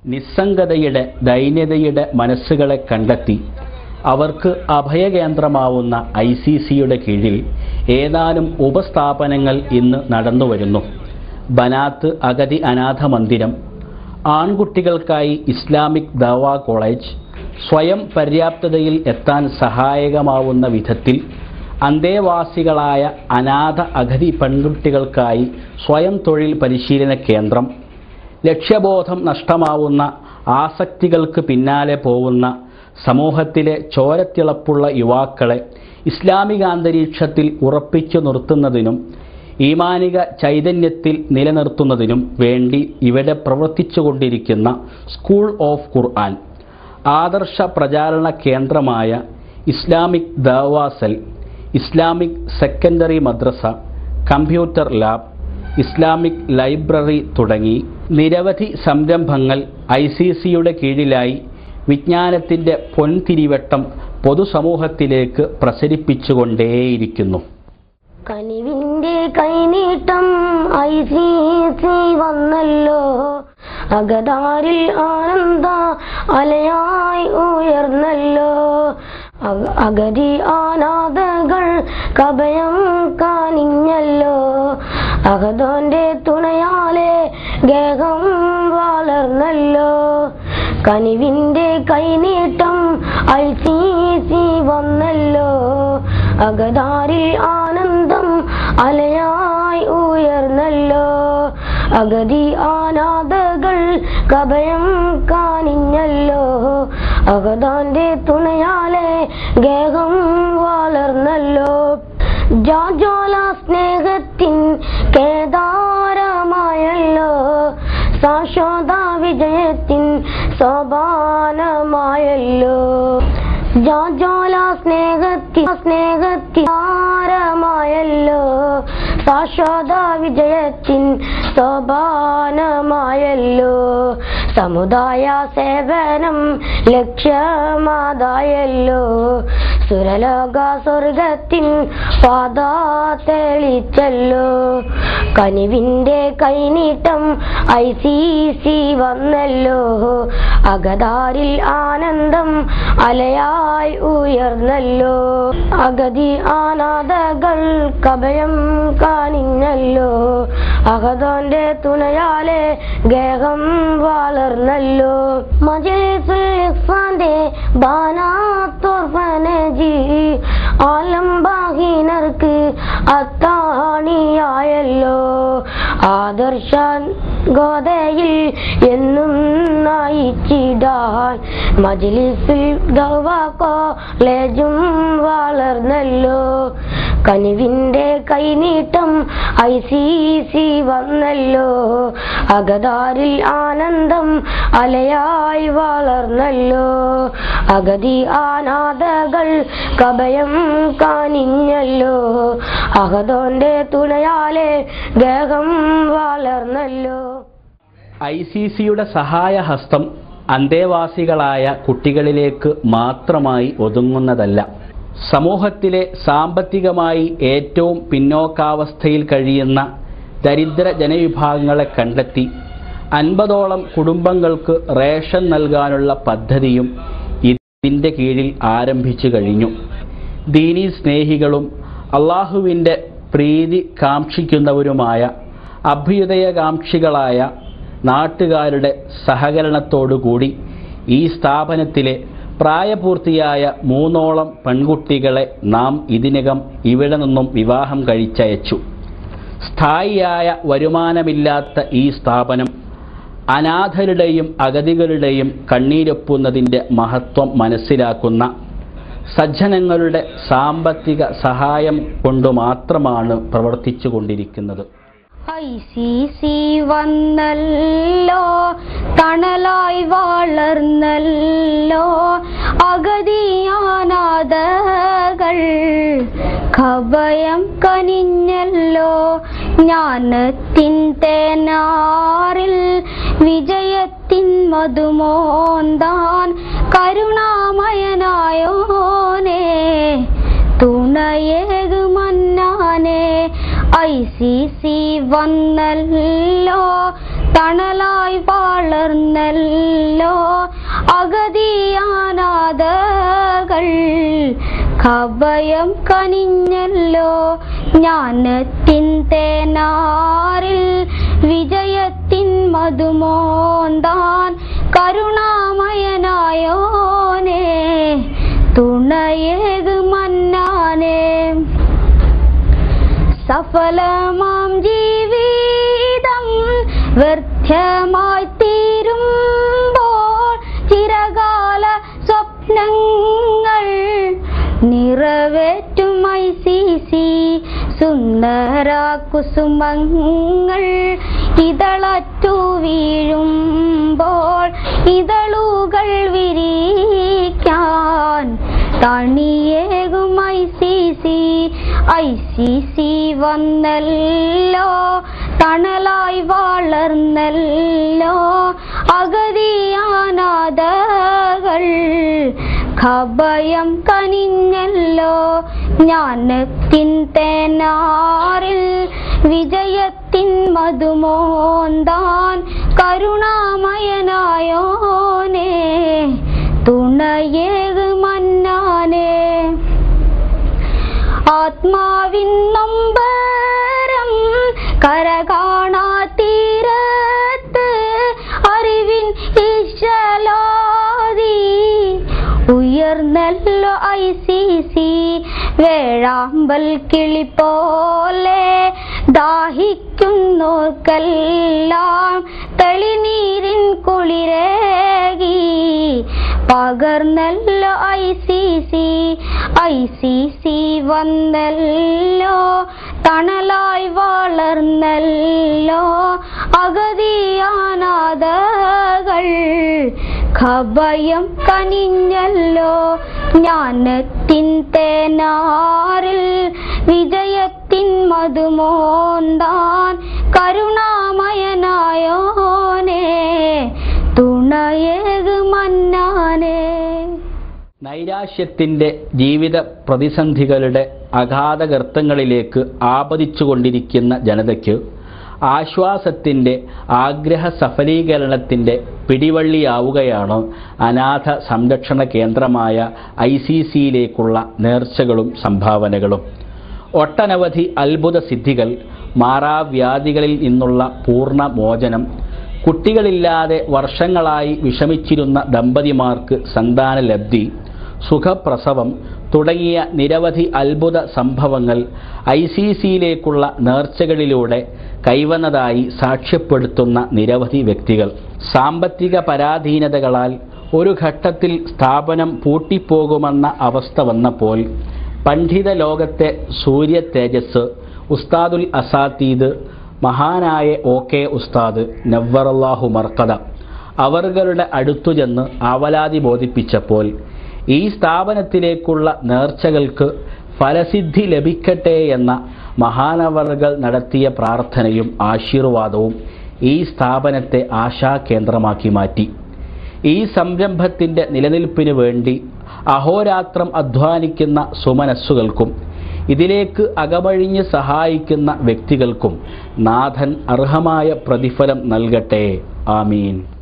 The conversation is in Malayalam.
നിസ്സംഗതയുടെ ദൈന്യതയുടെ മനസ്സുകളെ കണ്ടെത്തി അവർക്ക് അഭയകേന്ദ്രമാവുന്ന ഐ സി സിയുടെ കീഴിൽ ഏതാനും ഉപസ്ഥാപനങ്ങൾ ഇന്ന് നടന്നുവരുന്നു ബനാത്ത് അഗതി അനാഥ മന്ദിരം ആൺകുട്ടികൾക്കായി ഇസ്ലാമിക് ദവാ കോളേജ് സ്വയം പര്യാപ്തതയിൽ എത്താൻ സഹായകമാവുന്ന വിധത്തിൽ അന്തേവാസികളായ അനാഥ അഗതി പെൺകുട്ടികൾക്കായി സ്വയം തൊഴിൽ പരിശീലന കേന്ദ്രം ലക്ഷ്യബോധം നഷ്ടമാവുന്ന ആസക്തികൾക്ക് പിന്നാലെ പോകുന്ന സമൂഹത്തിലെ ചോരത്തിളപ്പുള്ള യുവാക്കളെ ഇസ്ലാമിക അന്തരീക്ഷത്തിൽ ഉറപ്പിച്ചു നിർത്തുന്നതിനും ഈമാനിക ചൈതന്യത്തിൽ നിലനിർത്തുന്നതിനും വേണ്ടി ഇവിടെ പ്രവർത്തിച്ചുകൊണ്ടിരിക്കുന്ന സ്കൂൾ ഓഫ് ഖുർആൻ ആദർശ പ്രചാരണ കേന്ദ്രമായ ഇസ്ലാമിക് ദവാസൽ Islamic secondary madrasa computer lab Islamic library തുടങ്ങി നിരവധി സംരംഭങ്ങൾ ഐ സി സിയുടെ കീഴിലായി വിജ്ഞാനത്തിൻ്റെ പൊൻതിരിവട്ടം പൊതുസമൂഹത്തിലേക്ക് പ്രസരിപ്പിച്ചുകൊണ്ടേയിരിക്കുന്നു കനിവിന്റെ കൈനീട്ടം ഐ സി സി വന്നല്ലോ അകതാരിൽ ആനന്ദ അലയായി ഉയർന്നല്ലോ അക- അഗതി ആനാദകൾ കഭയം കാണിഞ്ഞല്ലോ അഹദോന്റെ തുണയാലെ ഗേഹം വളർന്നല്ലോ കനിവിന്റെ കൈനീട്ടം ഐ സി സി വന്നല്ലോ അകതാരിൽ ആനന്ദം അലയായി ഉയർന്നല്ലോ അഗതി ആനാദകൾ കഭയം കാണിഞ്ഞല്ലോ അഗതാന്റെ തുണയാലെ ഗേഹം വളർന്നല്ലോ ജാജോല സ്നേഹത്തിൻ കേദാരമായല്ലോ സാശ്വത വിജയത്തിൻ സോപാനമായല്ലോ ജാജോല സ്നേഹത്തി സ്നേഹത്തി താരമായല്ലോ ശാശ്വത വിജയത്തിൻ സോപാനമായല്ലോ സമുദായ സേവനം ലക്ഷ്യമാതായല്ലോ സുരലോക സ്വർഗത്തിൻ പാത തെളിച്ചല്ലോ കനിവിന്റെ കൈനീട്ടം ഐ സി സി വന്നല്ലോ അകതാരിൽ ആനന്ദം അലയായി ഉയർന്നല്ലോ അഗതി ആനാദകൾ കഭയം കാണിഞ്ഞല്ലോ അഹദോന്റെ തുണയാലെ ഗേഹം വളർന്നല്ലോ മജലിസുൽ ഇഹ്സാന്റെ ബാനാത്തോർഫനജി ആലംബാഹീനർക്ക് അത്താണിയായല്ലോ ആദർശ ഗോതയിൽ എന്നും നയിച്ചിടാൻ മജ്ലിസിൽ ഗവ കോളേജും വളർന്നല്ലോ കനിവിന്റെ കൈനീട്ടം ഐ സി സി വന്നല്ലോ അകതാരിൽ ആനന്ദം അലയായി വളർന്നല്ലോ അഗതി ആനാദകൾ കഭയം കാണിഞ്ഞല്ലോ അഹദോന്റെ തുണയാലെ ദേഹം വളർന്നല്ലോ ഐ സി സിയുടെ സഹായഹസ്തം അന്തേവാസികളായ കുട്ടികളിലേക്ക് മാത്രമായി ഒതുങ്ങുന്നതല്ല സമൂഹത്തിലെ സാമ്പത്തികമായി ഏറ്റവും പിന്നോക്കാവസ്ഥയിൽ കഴിയുന്ന ദരിദ്ര ജനവിഭാഗങ്ങളെ കണ്ടെത്തി അൻപതോളം കുടുംബങ്ങൾക്ക് റേഷൻ നൽകാനുള്ള പദ്ധതിയും ഇതിൻ്റെ കീഴിൽ ആരംഭിച്ചു കഴിഞ്ഞു ദീനി സ്നേഹികളും അള്ളാഹുവിൻ്റെ പ്രീതി കാക്ഷിക്കുന്നവരുമായ അഭ്യുദയകാംക്ഷികളായ നാട്ടുകാരുടെ സഹകരണത്തോടുകൂടി ഈ സ്ഥാപനത്തിലെ പ്രായപൂർത്തിയായ മൂന്നോളം പെൺകുട്ടികളെ നാം ഇതിനകം ഇവിടെ നിന്നും വിവാഹം കഴിച്ചയച്ചു സ്ഥായിയായ വരുമാനമില്ലാത്ത ഈ സ്ഥാപനം അനാഥരുടെയും അഗതികളുടെയും കണ്ണീരൊപ്പുന്നതിൻ്റെ മഹത്വം മനസ്സിലാക്കുന്ന സജ്ജനങ്ങളുടെ സാമ്പത്തിക സഹായം കൊണ്ടു മാത്രമാണ് പ്രവർത്തിച്ചു കൊണ്ടിരിക്കുന്നത് ഐ സി സി വന്നല്ലോ തണലായി വളർന്നല്ലോ അഗതിയാനാഥകൾ ഖഭയം കനിഞ്ഞല്ലോ ജ്ഞാനത്തിൻ തേനാറിൽ വിജയത്തിൻ മധുമോന്താൻ കരുണാമയനായോനേ തുണയേകുമന്നാനെ ഐ സി സി വന്നല്ലോ തണലായി വളർന്നല്ലോ അഗതിയാനാഥകൾ കഭയം കനിഞ്ഞല്ലോ ജ്ഞാനത്തിൻ തേനാറിൽ വിജയത്തിൻ മധുമോന്താൻ കരുണാമയനായോനെ തുണയേകു മന്നാനേ സഫലമാം ജീവിതം വ്യർത്ഥമായി തീരുമ്പോൾ ചിരകാല സ്വപ്നങ്ങൾ നിറവേറ്റും ഐ സി സി സുന്ദര കുസുമങ്ങൾ ഇതളറ്റു വീഴുമ്പോൾ ഇതളുകൾ വിരിക്കാൻ തണിയേകും I C C I C C വന്നല്ലോ തണലായി വളർന്നല്ലോ അഗതിയാനാഥകൾ ഖഭയം കനിഞ്ഞല്ലോ ജ്ഞാനത്തിൻ തേനാറിൽ വിജയത്തിൻ മധുമോന്താൻ കരുണാമയനായോനെ തുണയേകു മന്നാനേ ആത്മാവിൻ നൊമ്പരം കരകാണാ തീരത്ത് അറിവിൻ ഈശലാതി ഉയർന്നല്ലോ ഐ സി സി വേഴാമ്പൽ കിളി പോലെ ദാഹിക്കുന്നോർക്കെല്ലാം തെളിനീരിൻ കുളിരേകി പകർന്നല്ലോ I C C I C C വന്നല്ലോ തണലായി വളർന്നല്ലോ അഗതിയാനാഥകൾ ഖഭയം കനിഞ്ഞല്ലോ ജ്ഞാനത്തിൻ തേനാറിൽ വിജയത്തിൻ മധുമോന്താൻ കരുണാമയനായോനെ തുണയേകു മന്നാനേ നൈരാശ്യത്തിൻ്റെ ജീവിത പ്രതിസന്ധികളുടെ അഗാധഗർത്തങ്ങളിലേക്ക് ആപതിച്ചുകൊണ്ടിരിക്കുന്ന ജനതയ്ക്ക് ആശ്വാസത്തിൻ്റെ ആഗ്രഹ സഫലീകരണത്തിൻ്റെ പിടിവള്ളിയാവുകയാണ് അനാഥ സംരക്ഷണ കേന്ദ്രമായ ഐ സി സിയിലേക്കുള്ള നേർച്ചകളും സംഭാവനകളും ഒട്ടനവധി അത്ഭുത സിദ്ധികൾ മാറാവ്യാധികളിൽ നിന്നുള്ള പൂർണ്ണ മോചനം കുട്ടികളില്ലാതെ വർഷങ്ങളായി വിഷമിച്ചിരുന്ന ദമ്പതിമാർക്ക് സന്താനലബ്ധി സുഖപ്രസവം തുടങ്ങിയ നിരവധി അത്ഭുത സംഭവങ്ങൾ ഐ സി സിയിലേക്കുള്ള നേർച്ചകളിലൂടെ കൈവന്നതായി സാക്ഷ്യപ്പെടുത്തുന്ന നിരവധി വ്യക്തികൾ സാമ്പത്തിക പരാധീനതകളാൽ ഒരു ഘട്ടത്തിൽ സ്ഥാപനം പൂട്ടിപ്പോകുമെന്ന അവസ്ഥ വന്നപ്പോൾ പണ്ഡിത ലോകത്തെ സൂര്യ തേജസ് ഉസ്താദുൽ അസാത്തീദ് മഹാനായ ഒ കെ ഉസ്താദ് നവ്വറല്ലാഹു മർക്കദ അവർകളുടെ അടുത്തു ചെന്ന് ആവലാതി ബോധിപ്പിച്ചപ്പോൾ ഈ സ്ഥാപനത്തിലേക്കുള്ള നേർച്ചകൾക്ക് ഫലസിദ്ധി ലഭിക്കട്ടെ എന്ന മഹാനവറുകൾ നടത്തിയ പ്രാർത്ഥനയും ആശീർവാദവും ഈ സ്ഥാപനത്തെ ആശാകേന്ദ്രമാക്കി മാറ്റി ഈ സംരംഭത്തിൻ്റെ നിലനിൽപ്പിനു വേണ്ടി അഹോരാത്രം അധ്വാനിക്കുന്ന സുമനസ്സുകൾക്കും ഇതിലേക്ക് അകമഴിഞ്ഞ് സഹായിക്കുന്ന വ്യക്തികൾക്കും നാഥൻ അർഹമായ പ്രതിഫലം നൽകട്ടെ ആമീൻ